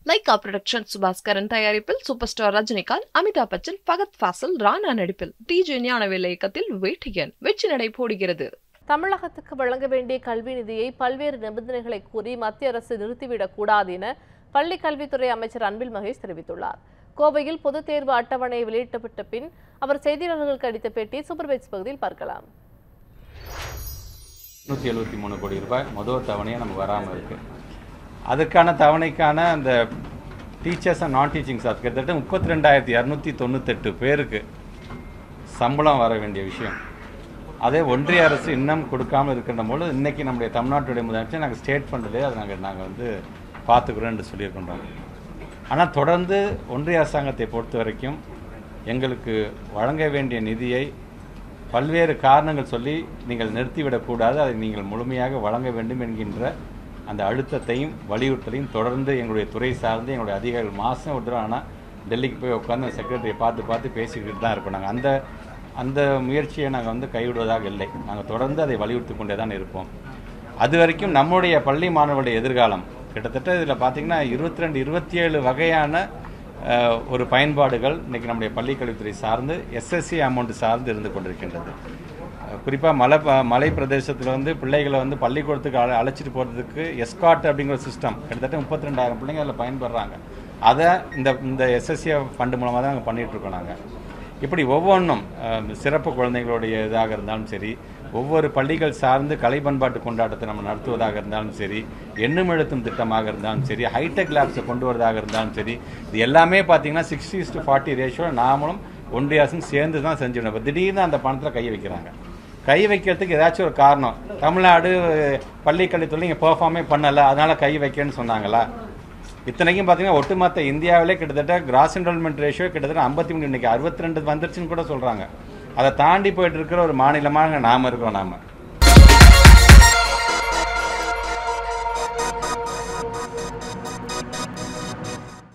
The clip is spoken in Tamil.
லைகா புரொடக்ஷன் சுபாஸ்கரன் தயாரிப்பில் சூப்பர் ஸ்டார் ரஜினிகாந்த் அமிதாப் பச்சன் பகத் ஃபாசில் ராணா நடிப்பில் டிஜே ஞானவேல் இயக்கத்தில் வேட்டையன் வெற்றி நடை போடுகிறது தமிழகத்துக்கு வழங்க வேண்டிய கல்வி நிதியை பல்வேறு நிபந்தனைகளை கூறி மத்திய அரசு நிறுத்திவிடக் கூடாது என பள்ளி கல்வித்துறை அமைச்சர் அன்பில் மகேஷ் தெரிவித்துள்ளார் கோவையில் பொதுத் தேர்வு அட்டவணை வெளியிடப்பட்ட பின் அவர் செய்தியாளர்களுக்கு அளித்த பேட்டி சூப்பர் பைட்ஸ் பகுதியில் பார்க்கலாம் நூற்றி எழுபத்தி மூணு கோடி ரூபாய் முதல் தவணையாக நமக்கு வராமல் இருக்குது அதுக்கான தவணைக்கான அந்த teachers and non teaching staff கிட்டத்தட்ட முப்பத்தி ரெண்டாயிரத்தி இரநூத்தி தொண்ணூத்தெட்டு பேருக்கு சம்பளம் வர வேண்டிய விஷயம் அதே ஒன்றிய அரசு இன்னும் கொடுக்காமல் இருக்கின்ற போது இன்னைக்கு நம்முடைய தமிழ்நாட்டுடைய முதலமைச்சர் நாங்கள் ஸ்டேட் ஃபண்டிலே அதை நாங்கள் நாங்கள் வந்து பார்த்துக்கிறோம் என்று சொல்லியிருக்கின்றோம் ஆனால் தொடர்ந்து ஒன்றிய அரசாங்கத்தை பொறுத்த வரைக்கும் எங்களுக்கு வழங்க வேண்டிய நிதியை பல்வேறு காரணங்கள் சொல்லி நீங்கள் நிறுத்திவிடக்கூடாது அதை நீங்கள் முழுமையாக வழங்க வேண்டும் என்கின்ற அந்த அழுத்தத்தையும் வலியுறுத்தலையும் தொடர்ந்து எங்களுடைய துறை சார்ந்து எங்களுடைய அதிகாரிகள் மாதம் ஒரு தடவை ஆனால் டெல்லிக்கு போய் உட்காந்து செக்ரட்டரியை பார்த்து பார்த்து பேசிக்கிட்டு தான் இருக்கோம் நாங்கள் அந்த அந்த முயற்சியை நாங்கள் வந்து கைவிடுவதாக இல்லை நாங்கள் தொடர்ந்து அதை வலியுறுத்தி கொண்டே தான் இருப்போம் அது வரைக்கும் நம்முடைய பள்ளி மாணவருடைய எதிர்காலம் கிட்டத்தட்ட இதில் பார்த்தீங்கன்னா இருபத்தி ரெண்டு இருபத்தி ஏழு வகையான அஹ், ஒரு பயன்பாடுகள் இன்னைக்கு நம்முடைய பள்ளிக்கல்வித்துறை சார்ந்து எஸ்எஸ்சி அமௌண்ட் சார்ந்து இருந்து கொண்டிருக்கின்றது குறிப்பாக மலை ப- மலை பிரதேசத்தில் வந்து பிள்ளைகளை வந்து பள்ளிக்கூடத்துக்கு அழ அழைச்சிட்டு போகிறதுக்கு எஸ்காட் அப்படிங்கிற சிஸ்டம் கிட்டத்தட்ட முப்பத்தி ரெண்டாயிரம் பிள்ளைங்க அதில் பயன்படுறாங்க அதை இந்த இந்த எஸ்எஸ்சி ஃபண்டு மூலமாக தான் நாங்கள் பண்ணிட்டு இருக்கோம் நாங்கள் இப்படி ஒவ்வொன்றும் அஹ், சிறப்பு குழந்தைகளுடைய இதாக இருந்தாலும் சரி ஒவ்வொரு பள்ளிகள் சார்ந்து கலை பண்பாட்டு கொண்டாட்டத்தை நம்ம நடத்துவதாக இருந்தாலும் சரி எண்ணும் எழுத்தும் திட்டமாக இருந்தாலும் சரி ஹைடெக் லேப்ஸை கொண்டு வரதாக இருந்தாலும் சரி இது எல்லாமே பார்த்தீங்கன்னா சிக்ஸ்டி டு ஃபார்ட்டி ரேஷியோ நாமளும் ஒன்றிய அரசும் சேர்ந்து தான் செஞ்சிடணும் இப்போ திடீர்னு அந்த பணத்தில் கை வைக்கிறாங்க கை வைக்கிறதுக்கு ஏதாச்சும் ஒரு காரணம் தமிழ்நாடு பள்ளிக்கல்வித்துறை இங்கே பெர்ஃபார்மே பண்ணலை அதனால கை வைக்கிறேன்னு சொன்னாங்களா இத்தனைக்கும் பார்த்தீங்கன்னா ஒட்டுமொத்த இந்தியாவிலே கிட்டத்தட்ட கிராஸ் என்ரோல்மெண்ட் ரேஷியோ கிட்டத்தட்ட ஐம்பத்தி மூணு இன்னைக்கு அறுபத்தி ரெண்டு வந்துருச்சுன்னு கூட சொல்கிறாங்க அதை தாண்டி போயிட்டு இருக்கிற ஒரு மாநிலமாக நாம இருக்கோம் நாம